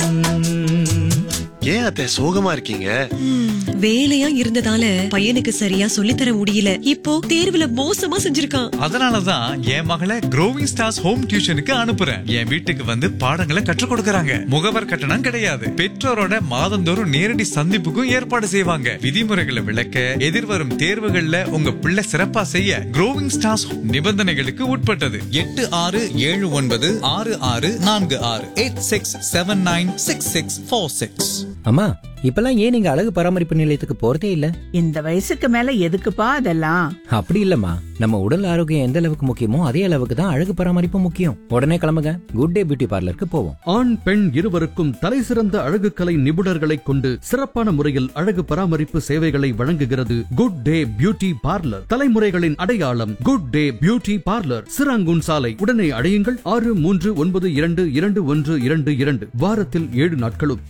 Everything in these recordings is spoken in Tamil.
ஏன் அத்தை சோகமா இருக்கீங்க வேலையா இருந்ததால பையனுக்கு சரியா சொல்லித்தர முடியல இப்போ தேர்வுல மோசமா செஞ்சிருக்கான் அதனாலதான் என் மகளை க்ரோவிங் ஸ்டார்ஸ் ஹோம் டியூஷனுக்கு அனுப்புறேன் என் வீட்டுக்கு வந்து பாடங்களை கற்றுக் கொடுக்கறாங்க முகவர் கட்டணம் கிடையாது பெற்றோரோட மாதந்தோறும் நேரடி சந்திப்புக்கும் ஏற்பாடு செய்வாங்க விதிமுறைகளை விளக்க எதிர்வரும் தேர்வுகள்ல உங்க பிள்ளை சிறப்பா செய்ய க்ரோவிங் ஸ்டார்ஸ் நிபந்தனைகளுக்கு உட்பட்டது எட்டு ஆறு ஏழு ஒன்பது ஆறு ஆறு நான்கு ஆறு eight six seven nine six six four six அம்மா இப்பெல்லாம் ஏன் நீங்க அழகு பராமரிப்பு நிலையத்துக்கு போறதே இல்ல இந்த வயசுக்கு மேல எதுக்குப்பா அதெல்லாம் அப்படி இல்லம்மா நம்ம உடல் ஆரோக்கியம் எந்த அளவுக்கு முக்கியமோ அதே அளவுக்கு தான் அழகு பராமரிப்பு முக்கியம் உடனே கிளம்புங்க குட் டே பியூட்டி பார்லருக்கு போவோம் ஆண் பெண் இருவருக்கும் தலைசிறந்த அழகுக்கலை நிபுணர்களைக் கொண்டு சிறப்பான முறையில் அழகு பராமரிப்பு சேவைகளை வழங்குகிறது குட் டே பியூட்டி பார்லர் தலைமுறைகளின் அடையாளம் good day beauty parlour Serangoon சாலை உடனே அடையுங்கள் ஆறு மூன்று ஒன்பது இரண்டு இரண்டு ஒன்று இரண்டு இரண்டு வாரத்தில் ஏழு நாட்களும்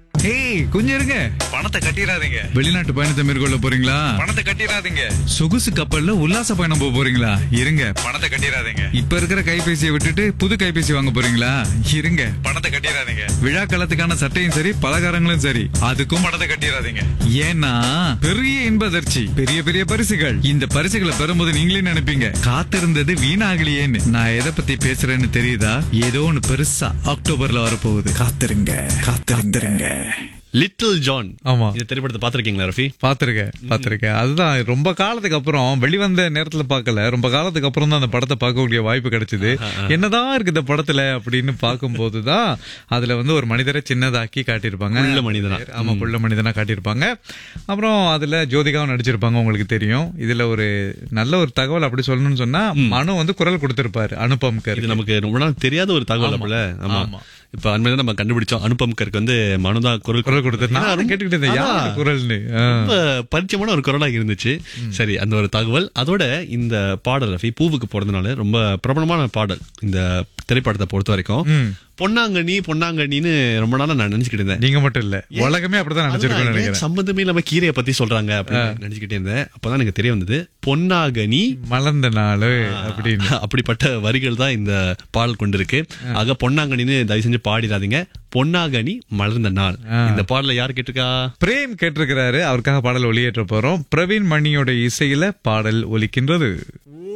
ஏய் கொஞ்சம் இருங்க பணத்தை கட்டிடாதீங்க வெளிநாட்டு பயணத்தை மேற்கொள்ள போறீங்களா பணத்தை கட்டிடாதீங்க சொகுசு கப்பல்ல உல்லாச பயணம் போக போறீங்களா இருங்க பணத்தை கட்டிடாதீங்க இப்ப இருக்கிற கைபேசியை விட்டுட்டு புது கைபேசி வாங்க போறீங்களா இருங்க பணத்தை கட்டிடாதீங்க விழா காலத்துக்கான சட்டையும் சரி பலகாரங்களும் சரி அதுக்கும் பணத்தை கட்டிடாதீங்க ஏன்னா பெரிய இன்ப அதிர்ச்சி பெரிய பெரிய பரிசுகள் இந்த பரிசுகளை பெறும்போது நீங்களே நினைப்பீங்க காத்திருந்தது வீணாகலையேன்னு நான் எதை பத்தி பேசுறேன்னு தெரியுதா ஏதோ ஒண்ணு பெருசா அக்டோபர்ல வரப்போகுது காத்திருங்க காத்திருந்துருங்க லிட்டில் ஜான் ஆமா. இந்த திரைப்படத்தை பாத்திருக்கீங்களா ரஃபி பாத்திருக்கேன் பாத்திருக்கேன் அதுதான் ரொம்ப காலத்துக்கு அப்புறம் வெளிவந்த நேரத்துல பார்க்கல ரொம்ப காலத்துக்கு அப்புறம் தான் அந்த படத்தை பார்க்கக்கூடிய வாய்ப்பு கிடைச்சது என்னதான் இருக்கு இந்த படத்துல அப்படின்னு பார்க்கும்போது தான் அதுல வந்து ஒரு மனிதரை சின்னதாக்கி காட்டியிருப்பாங்க புள்ள மனிதனா. ஆமா புள்ள மனிதனா காட்டியிருப்பாங்க அப்புறம் அதுல ஜோதிகாவும் நடிச்சிருப்பாங்க உங்களுக்கு தெரியும் இதுல ஒரு நல்ல ஒரு தகவல் அப்படி சொல்லணும்னு சொன்னா மனு வந்து குரல் கொடுத்திருப்பாரு அனுபம் கர் இது நமக்கு ரொம்ப நாள் தெரியாத ஒரு தகவல் அப்பல ஆமா ஆமா. இப்ப அண்மையில நம்ம கண்டுபிடிச்சோம் அனுபம் கருக்கு வந்து மனுதான் குரல் குரல் கொடுத்தாரு ஏன்னா நான் ரொம்ப- கேட்டுக்கிட்டு இருந்தேன் யார் அதான். குரல்னு ஆ. ரொம்ப பரிச்சயமான ஒரு குரலாக இருந்துச்சு சரி அந்த ஒரு தகவல் அதோட இந்த பாடல் ரஃபி பூவுக்கு போறதுனால ரொம்ப பிரபலமான பாடல் இந்த திரைப்படத்தை பொறுத்த வரைக்கும் ம். பொன்னாங்கண்ணி பொன்னாங்கண்ணின்னு ரொம்ப நாளா நான் நினைச்சுக்கிட்டு இருந்தேன் நீங்க மட்டும் இல்ல உலகமே அப்படிதான் நினைச்சிருக்கோம்னு அதான், ஏன் நினைக்கிறேன் சம்பந்தமே இல்லாம கீரையை பத்தி சொல்றாங்க அப்படின்னு நினைச்சுக்கிட்டே இருந்தேன் அப்பதான் எனக்கு தெரிய வந்தது பொன்னாகனி மலர்ந்த நாள் அப்படின்னு அப்படிப்பட்ட வரிகள் தான் இந்த பாடல் கொண்டிருக்கு ஆக பொன்னாங்கனின்னு தயவு செஞ்சு பாடிடாதீங்க பொன்னாகனி மலர்ந்த நாள் இந்த பாடலை யார் கேட்டிருக்கா பிரேம் கேட்டிருக்கிறாரு அவருக்காக பாடல் ஒளியேற்ற போறோம் பிரவீன் மணியோட இசையில பாடல் ஒலிக்கின்றது